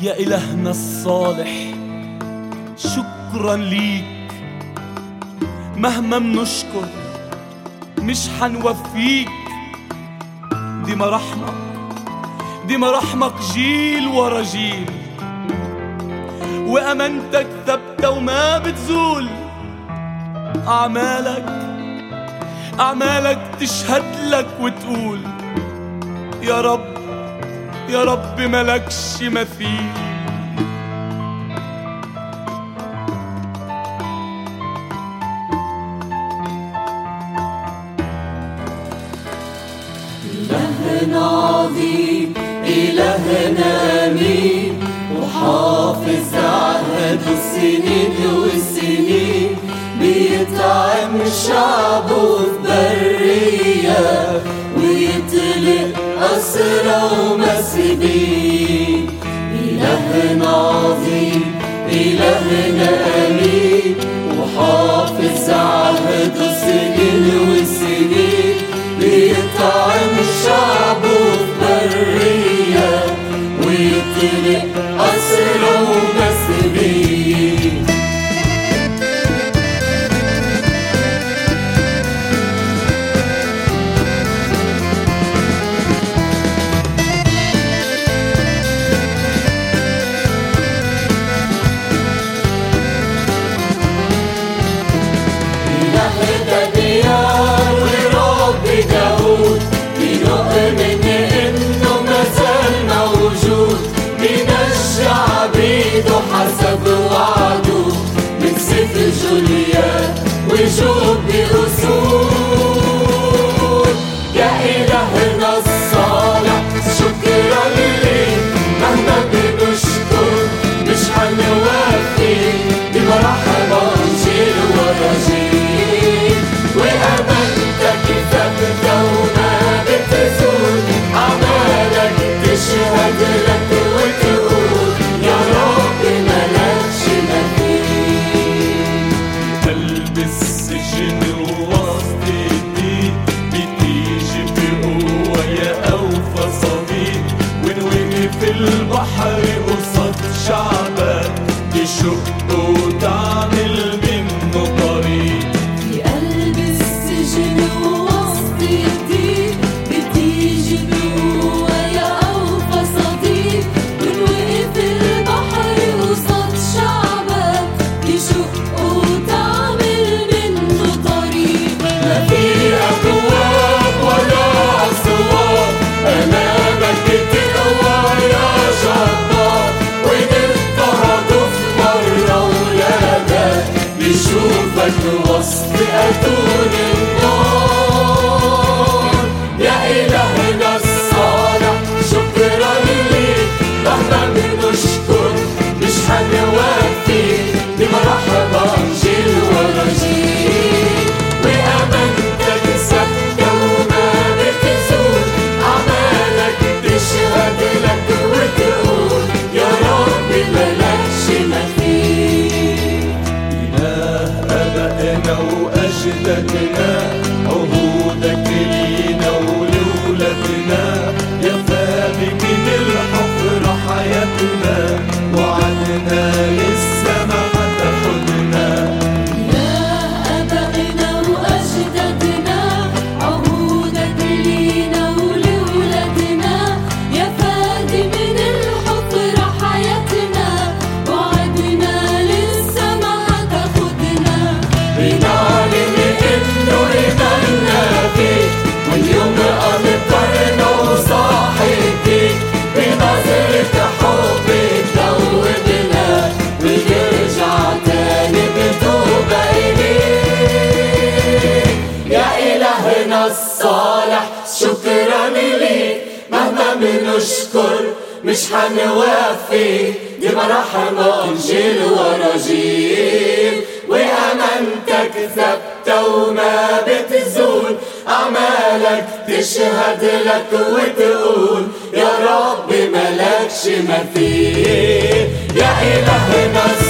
يا إلهنا الصالح شكرا ليك مهما منشكر مش حنوفيك دي مراحمك دي مراحمك جيل ورا جيل وأمانتك ثابتة وما بتزول أعمالك أعمالك تشهد لك وتقول يا رب يا رب ملكش مثيل إلهنا عظيم إلهنا أمين وحافظ عهد السنين والسنين بيطعم شعبه في برية ويطلق أسرى ومسبين إلهنا عظيم إلهنا أمين وحافظ عهد السنين والسنين بيطعم شعبه في برية ويطلق أسرى ومسبين إله دانيال ورب داود بنؤمن إنه مازال موجود من الشعب ايده حسب وعده من سفر جوليان وجوب بأصول يا إلهنا الصالح شكرا ليك مهما بنشكر مش حنوفي بمراحمة جيل ورا جيل وأمانتك ثابتة وما بتزول أعمالك تشهد لك وتقول يا رب ملكش مثيل قلب السجن ووسط الدين بتيجي بقوة يا أوفى صديق ونوقف البحر قصاد شعبك تشق وتعمل منه طريق في قلب السجن ووسط الضيق بتيجي بقوة يا أوفى صديق ونوقف البحر قصاد شعبك يشق وتعمل منه طريق ما في أبواب ولا أسوار أمامك تقوى يا جبار ونضطهدوا في مرة ولادك نشوفك وسط أتون النار يا إلهنا الصالح شكرا ليك مهما بنشكر مش حنوفي بمرحبا جيل ورا جيل وأمانتك ثابتة وما بتزول أعمالك تشهد لك وتقول يا رب ملكش مثيل إله أبائنا وأجدادنا عهودك لينا ولولادنا يا فادي من الحفرة حياتنا وعدنا لسه ما هتاخدنا يا أبائنا وأجدادنا عهودك لينا ولولادنا يا فادي من الحفرة حياتنا وعدنا لسه ما هتاخدنا بنعلن إنه إيماننا فيك واليوم أمطرنا وصاحبك بنظرة حبك دوبنا ونرجع تاني بتوبة إليك يا إلهنا الصالح شكرا ليك مهما بنشكر مش حنوفي دي مراحمة جيل ورا جيل وأمانتك ثابتة وما بتزول أعمالك تشهد لك وتقول يا رب ملكش مثيل يا إلهنا